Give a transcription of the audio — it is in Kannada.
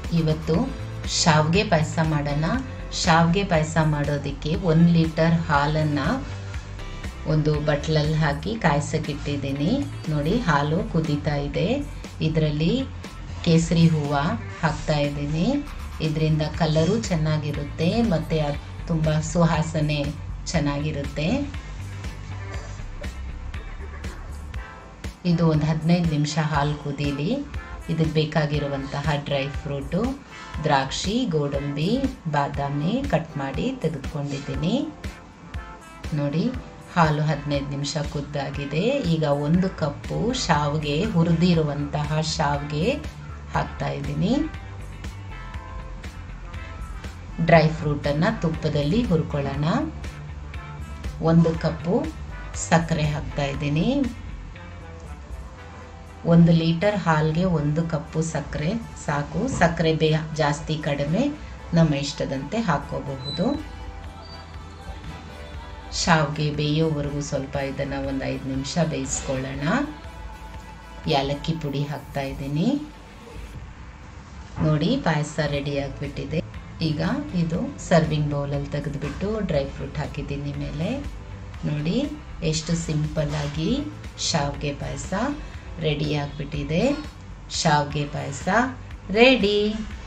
ಇವತ್ತು ಶಾವ್ಗೆ ಪಾಯಸ ಮಾಡೋಣ ಶಾವ್ಗೆ ಪಾಯಸ ಮಾಡೋದಕ್ಕೆ ಒಂದು ಲೀಟರ್ ಹಾಲನ್ನು ಒಂದು ಬಟ್ಲಲ್ಲಿ ಹಾಕಿ ಕಾಯ್ಸಕ್ಕಿಟ್ಟಿದ್ದೀನಿ ನೋಡಿ ಹಾಲು ಕುದೀತಾ ಇದೆ ಇದರಲ್ಲಿ ಕೇಸರಿ ಹೂವು ಹಾಕ್ತಾ ಇದ್ದೀನಿ ಇದರಿಂದ ಕಲರು ಚೆನ್ನಾಗಿರುತ್ತೆ ಮತ್ತು ಅದು ತುಂಬ ಸುವಾಸನೆ ಚೆನ್ನಾಗಿರುತ್ತೆ ಇದು ಒಂದು ಹದಿನೈದು ನಿಮಿಷ ಹಾಲು ಕುದೀಲಿ ಇದಕ್ಕೆ ಬೇಕಾಗಿರುವಂತಹ ಡ್ರೈ ಫ್ರೂಟು ದ್ರಾಕ್ಷಿ ಗೋಡಂಬಿ ಬಾದಾಮಿ ಕಟ್ ಮಾಡಿ ತೆಗೆದುಕೊಂಡಿದ್ದೀನಿ ನೋಡಿ ಹಾಲು ಹದಿನೈದು ನಿಮಿಷ ಕುದ್ದಾಗಿದೆ ಈಗ ಒಂದು ಕಪ್ಪು ಶಾವ್ಗೆ ಹುರಿದಿರುವಂತಹ ಶಾವ್ಗೆ ಹಾಕ್ತಾ ಇದ್ದೀನಿ ಡ್ರೈ ಫ್ರೂಟನ್ನು ತುಪ್ಪದಲ್ಲಿ ಹುರ್ಕೊಳ್ಳೋಣ ಒಂದು ಕಪ್ಪು ಸಕ್ಕರೆ ಹಾಕ್ತಾ ಇದ್ದೀನಿ ಒಂದು ಲೀಟರ್ ಹಾಲಿಗೆ ಒಂದು ಕಪ್ಪು ಸಕ್ಕರೆ ಸಾಕು ಸಕ್ಕರೆ ಬೇ ಜಾಸ್ತಿ ಕಡಿಮೆ ನಮ್ಮ ಇಷ್ಟದಂತೆ ಹಾಕ್ಕೋಬಹುದು ಶಾವ್ಗೆ ಬೇಯೋವರೆಗೂ ಸ್ವಲ್ಪ ಇದನ್ನು ಒಂದು ಐದು ನಿಮಿಷ ಬೇಯಿಸ್ಕೊಳ್ಳೋಣ ಯಾಲಕ್ಕಿ ಪುಡಿ ಹಾಕ್ತಾ ಇದ್ದೀನಿ ನೋಡಿ ಪಾಯಸ ರೆಡಿ ಆಗಿಬಿಟ್ಟಿದೆ ಈಗ ಇದು ಸರ್ವಿಂಗ್ ಬೌಲಲ್ಲಿ ತೆಗೆದುಬಿಟ್ಟು ಡ್ರೈ ಫ್ರೂಟ್ ಹಾಕಿದ್ದೀನಿ ಮೇಲೆ ನೋಡಿ ಎಷ್ಟು ಸಿಂಪಲ್ಲಾಗಿ ಶಾವ್ಗೆ ಪಾಯಸ ರೆಡಿ ಆಗಿಬಿಟ್ಟಿದೆ ಶಾವ್ಗೆ ಪಾಯಸ ರೆಡಿ